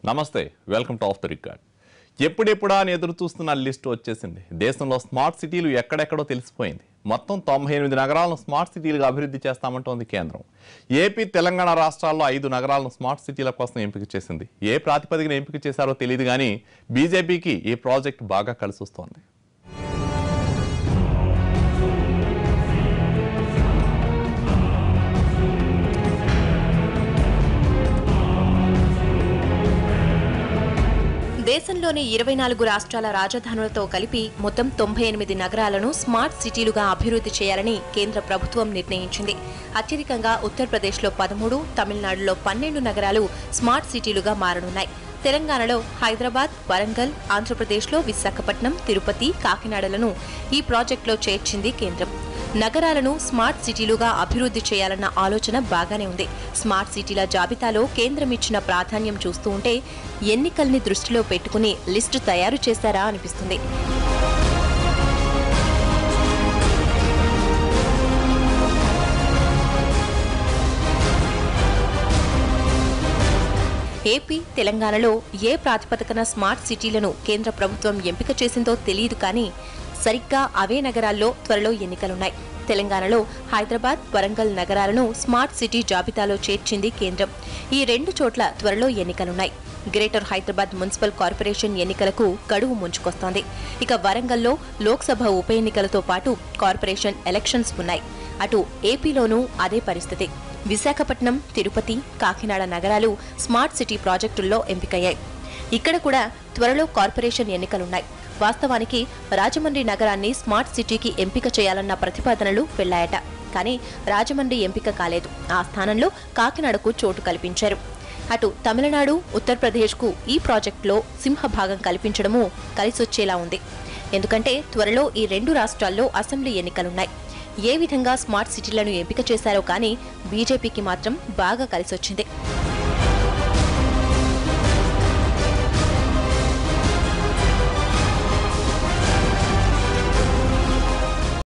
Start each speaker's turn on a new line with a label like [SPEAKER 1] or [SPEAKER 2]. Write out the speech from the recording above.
[SPEAKER 1] నమస్తే welcome to off the record ఎప్పుడెప్పుడా అని ఎదురు చూస్తున్న లిస్ట్ వచ్చేసింది దేశంలో స్మార్ట్ సిటీలు ఎక్కడెక్కడో తెలిసిపోయింది మొత్తం తొంభై ఎనిమిది నగరాలను స్మార్ట్ సిటీలుగా అభివృద్ధి చేస్తామంటోంది కేంద్రం ఏపీ తెలంగాణ రాష్ట్రాల్లో ఐదు నగరాలను స్మార్ట్ సిటీల కోసం ఎంపిక చేసింది ఏ ప్రాతిపదికన ఎంపిక చేశారో తెలియదు కానీ బీజేపీకి ఈ ప్రాజెక్ట్ బాగా కలిసి వస్తోంది
[SPEAKER 2] దేశంలోని ఇరవై నాలుగు రాష్ట్రాల రాజధానులతో కలిపి మొత్తం తొంభై ఎనిమిది నగరాలను స్మార్ట్ సిటీలుగా అభివృద్ధి చేయాలని కేంద్ర ప్రభుత్వం నిర్ణయించింది అత్యధికంగా ఉత్తరప్రదేశ్లో పదమూడు తమిళనాడులో పన్నెండు నగరాలు స్మార్ట్ సిటీలుగా మారనున్నాయి తెలంగాణలో హైదరాబాద్ వరంగల్ ఆంధ్రప్రదేశ్లో విశాఖపట్నం తిరుపతి కాకినాడలను ఈ ప్రాజెక్టులో చేర్చింది కేంద్రం నగరాలను స్మార్ట్ సిటీలుగా అభివృద్ధి చేయాలన్న ఆలోచన బాగానే ఉంది స్మార్ట్ సిటీల జాబితాలో కేంద్రం ఇచ్చిన ప్రాధాన్యం చూస్తూ ఉంటే ఎన్నికల్ని దృష్టిలో పెట్టుకుని లిస్టు తయారు చేశారా అనిపిస్తుంది ఏపీ తెలంగాణలో ఏ ప్రాతిపదికన స్మార్ట్ సిటీలను కేంద్ర ప్రభుత్వం ఎంపిక చేసిందో తెలియదు కానీ సరిగ్గా అవే నగరాల్లో త్వరలో ఎన్నికలున్నాయి తెలంగాణలో హైదరాబాద్ వరంగల్ నగరాలను స్మార్ట్ సిటీ జాబితాలో చేర్చింది కేంద్రం ఈ రెండు చోట్ల త్వరలో ఎన్నికలున్నాయి గ్రేటర్ హైదరాబాద్ మున్సిపల్ కార్పొరేషన్ ఎన్నికలకు గడువు ముంచుకొస్తోంది ఇక వరంగల్లో లోక్సభ ఉప ఎన్నికలతో పాటు కార్పొరేషన్ ఎలక్షన్స్ ఉన్నాయి అటు ఏపీలోనూ అదే పరిస్థితి విశాఖపట్నం తిరుపతి కాకినాడ నగరాలు స్మార్ట్ సిటీ ప్రాజెక్టుల్లో ఎంపికయ్యాయి ఇక్కడ కూడా త్వరలో కార్పొరేషన్ ఎన్నికలున్నాయి వాస్తవానికి రాజమండ్రి నగరాన్ని స్మార్ట్ సిటీకి ఎంపిక చేయాలన్న ప్రతిపాదనలు వెళ్లాయట కానీ రాజమండ్రి ఎంపిక కాలేదు ఆ స్థానంలో కాకినాడకు చోటు కల్పించారు అటు తమిళనాడు ఉత్తరప్రదేశ్కు ఈ ప్రాజెక్టులో సింహభాగం కల్పించడము కలిసొచ్చేలా ఉంది ఎందుకంటే త్వరలో ఈ రెండు రాష్ట్రాల్లో అసెంబ్లీ ఎన్నికలున్నాయి ఏ విధంగా స్మార్ట్ సిటీలను ఎంపిక చేశారో కానీ బీజేపీకి మాత్రం బాగా కలిసొచ్చింది